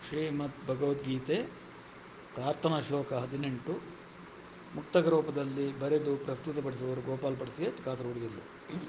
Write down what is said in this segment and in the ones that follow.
ಶ್ರೀಮದ್ ಭಗವದ್ಗೀತೆ ಪ್ರಾರ್ಥನಾ ಶ್ಲೋಕ ಹದಿನೆಂಟು ಮುಕ್ತಕ ರೂಪದಲ್ಲಿ ಬರೆದು ಪ್ರಸ್ತುತಪಡಿಸುವವರು ಗೋಪಾಲ್ ಪಡಿಸಿಗೆ ಕಾತರುವುದಿಲ್ಲ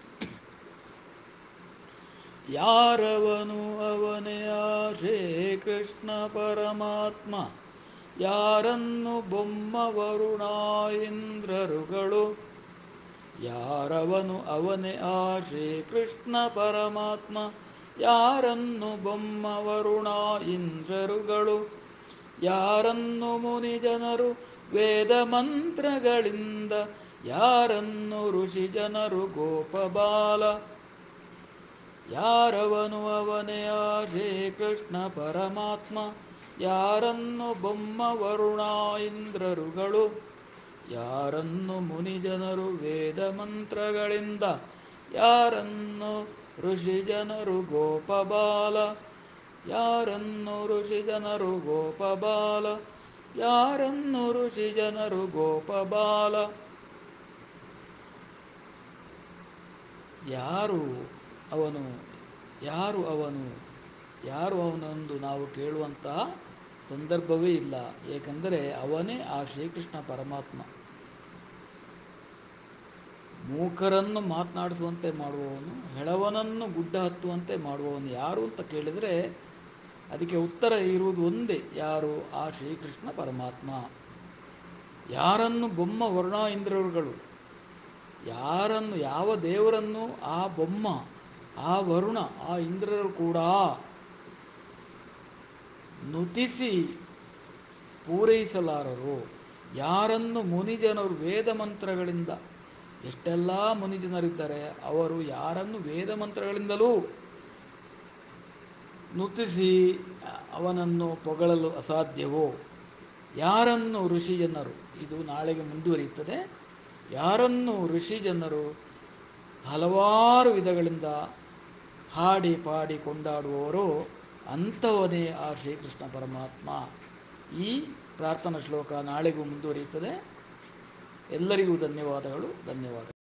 ಯಾರವನು ಅವನೇ ಆ ಶ್ರೀಕೃಷ್ಣ ಪರಮಾತ್ಮ ಯಾರನ್ನು ಬೊಮ್ಮ ವರುಣ ಇಂದ್ರರುಗಳು ಯಾರವನು ಅವನೇ ಆ ಶ್ರೀಕೃಷ್ಣ ಪರಮಾತ್ಮ ಯಾರನ್ನು ಬೊಮ್ಮ ವರುಣ ಇಂದ್ರರುಗಳು ಯಾರನ್ನು ಮುನಿ ಜನರು ವೇದ ಮಂತ್ರಗಳಿಂದ ಯಾರನ್ನು ಋಷಿ ಜನರು ಗೋಪಬಾಲ ಯಾರವನು ಅವನೇ ಆ ಶ್ರೀಕೃಷ್ಣ ಪರಮಾತ್ಮ ಯಾರನ್ನು ಬೊಮ್ಮ ವರುಣ ಇಂದ್ರರುಗಳು ಯಾರನ್ನು ಮುನಿ ಜನರು ವೇದ ಮಂತ್ರಗಳಿಂದ ಯಾರನ್ನು ಋಷಿ ಜನರು ಗೋಪಬಾಲ ಯಾರನ್ನು ಋಷಿ ಜನರು ಗೋಪಬಾಲ ಯಾರನ್ನು ಋಷಿ ಜನರು ಗೋಪಬಾಲ ಯಾರು ಅವನು ಯಾರು ಅವನು ಯಾರು ಅವನೆಂದು ನಾವು ಕೇಳುವಂತಹ ಸಂದರ್ಭವೇ ಇಲ್ಲ ಏಕೆಂದರೆ ಅವನೇ ಆ ಶ್ರೀಕೃಷ್ಣ ಪರಮಾತ್ಮ ಮೂಕರನ್ನು ಮಾತನಾಡಿಸುವಂತೆ ಮಾಡುವವನು ಹೆಳವನನ್ನು ಗುಡ್ಡ ಹತ್ತುವಂತೆ ಮಾಡುವವನು ಯಾರು ಅಂತ ಕೇಳಿದರೆ ಅದಕ್ಕೆ ಉತ್ತರ ಇರುವುದು ಒಂದೇ ಯಾರು ಆ ಶ್ರೀಕೃಷ್ಣ ಪರಮಾತ್ಮ ಯಾರನ್ನು ಬೊಮ್ಮ ವರ್ಣ ಇಂದ್ರರುಗಳು ಯಾರನ್ನು ಯಾವ ದೇವರನ್ನು ಆ ಬೊಮ್ಮ ಆ ವರುಣ ಆ ಇಂದ್ರರು ಕೂಡ ನುತಿಸಿ ಪೂರೈಸಲಾರರು ಯಾರನ್ನು ಮುನಿಜನರು ವೇದ ಮಂತ್ರಗಳಿಂದ ಎಷ್ಟೆಲ್ಲ ಮುನಿಜನರಿದ್ದಾರೆ ಅವರು ಯಾರನ್ನು ವೇದ ಮಂತ್ರಗಳಿಂದಲೂ ನುತಿಸಿ ಅವನನ್ನು ಪೊಗಳಲು ಅಸಾಧ್ಯವೋ ಯಾರನ್ನು ಋಷಿ ಜನರು ಇದು ನಾಳೆಗೆ ಮುಂದುವರಿಯುತ್ತದೆ ಯಾರನ್ನು ಋಷಿ ಜನರು ಹಲವಾರು ವಿಧಗಳಿಂದ ಹಾಡಿ ಪಾಡಿ ಕೊಂಡಾಡುವವರು ಅಂಥವನೇ ಆ ಶ್ರೀಕೃಷ್ಣ ಪರಮಾತ್ಮ ಈ ಪ್ರಾರ್ಥನಾ ಶ್ಲೋಕ ನಾಳೆಗೂ ಮುಂದುವರಿಯುತ್ತದೆ ಎಲ್ಲರಿಗೂ ಧನ್ಯವಾದಗಳು ಧನ್ಯವಾದ